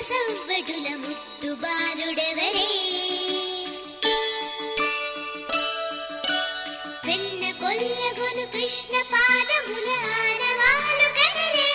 సవ్వడుల ముత్తు బాలుడెవరే వెన్న కొల్లగొను కృష్ణ పాదముల ఆనవాలు గనరే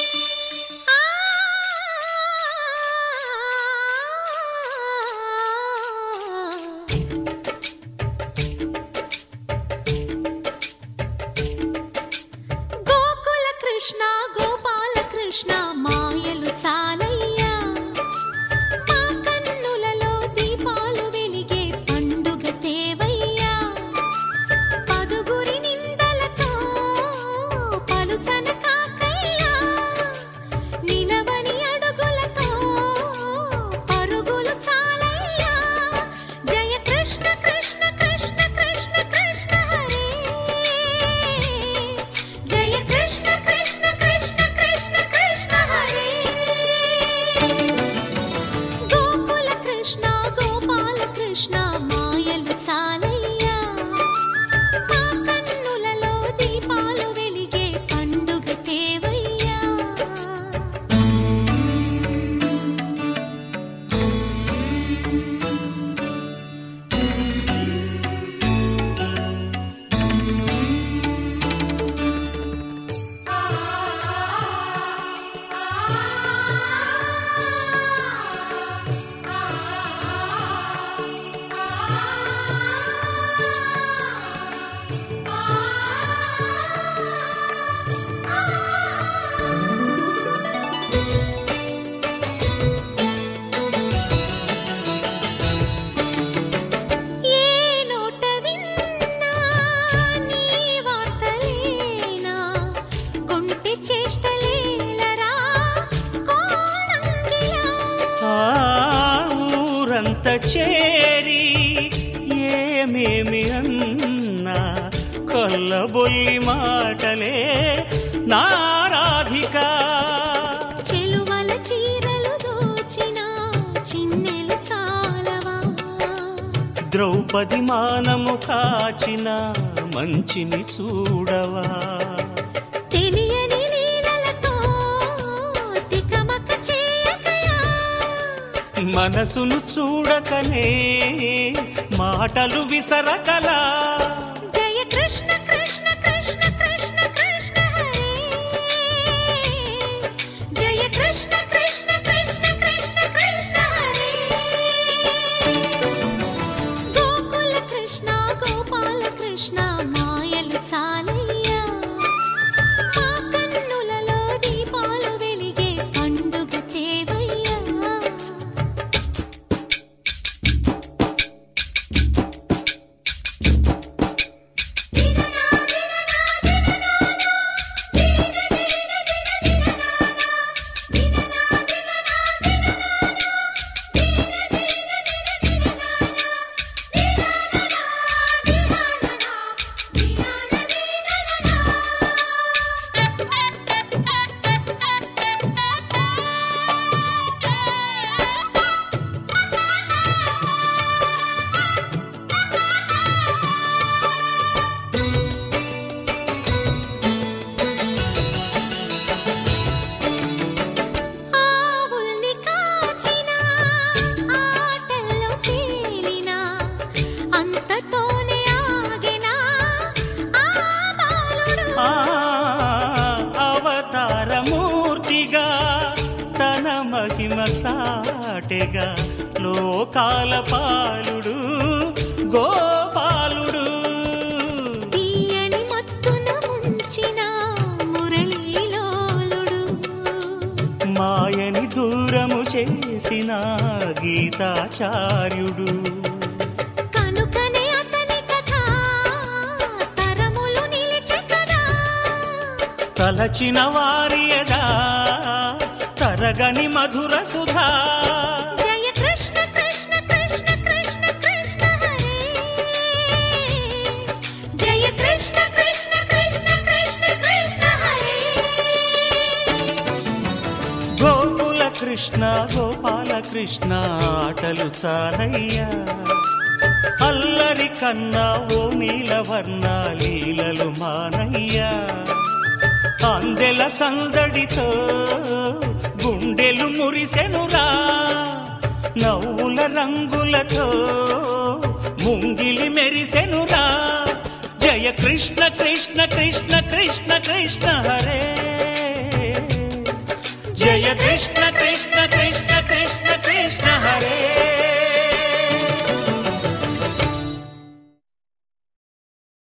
గోకుల కృష్ణ గోపాల కృష్ణ మాయలు చాలయ్యా మా కన్నులలో దీపాలు వెలిగే పండుగ తేవయ్యా పదుగురి నిందలతో పలుచన కాకయ్యా నిలవని అడుగులతో పరుగులు చాలయ్యా జయ కృష్ణ కృష్ణ కృష్ణ కృష్ణ కృష్ణ హరే జయ కృష్ణ కృష్ణ కృష్ణ కృష్ణ కృష్ణ హరే గోకుల కృష్ణ గోపాల కృష్ణ మాయలు చాలయ్యా మా కన్నులలో దీపాలు వెలిగే పండుగ తేవయ్యా ఏ నోట విన్నా నీ వార్తలేనా కొంటి చేష్టలేలరా కోణంగిలా ఆ ఊరంత చేరి ఏమేమి అన్నా కొల్లబొల్లి మాటలే నారాధిక చెలువల చీరలు దోచిన చిన్నెలు చాలవా ద్రౌపది మానము కాచిన మంచిని చూడవా తెలియని లీలలతో తికమక చేయకయా మనసును చూడకనే మాటలు విసరకలా జయ కృష్ణ కృష్ణ కృష్ణ కృష్ణ కృష్ణ హరే జయ కృష్ణ కృష్ణ కృష్ణ కృష్ణ కృష్ణ హరే గోకుల కృష్ణ గోపాల కృష్ణ మాయలు చాలయ్యా మా కన్నులలో దీపాలు వెలిగే పండుగ తేవయ్యా ఆవుల్ని కాచిన ఆటల్లో తేలిన అంతతోనే ఆగిన ఆ బాలుడు ఆ అవతారమూర్తిగా తన మహిమ సాటెగా లోకాల పాలుడు గోపాలుడు తీయని మత్తున ముంచిన మురళీలోలుడు మాయని దూరము చేసిన గీతాచార్యుడు కనుకనే అతని కథ తరములు నిలిచే కదా తలచిన వారియదా తరగని మధుర సుధా జయ కృష్ణ కృష్ణ కృష్ణ కృష్ణ కృష్ణ హరే జయ కృష్ణ కృష్ణ కృష్ణ కృష్ణ కృష్ణ హరే గోకుల కృష్ణ గోపాల కృష్ణ ఆటలు చాలయ్యా అల్లరి కన్నా ఓ నీలవర్ణ లీలలు మానయ్యా అందెల సందడితో గుండెలు మురిసెనురా పూలతో ముంగిలి మెరిసెనురా జయ కృష్ణ కృష్ణ కృష్ణ కృష్ణ కృష్ణ హరే జయ కృష్ణ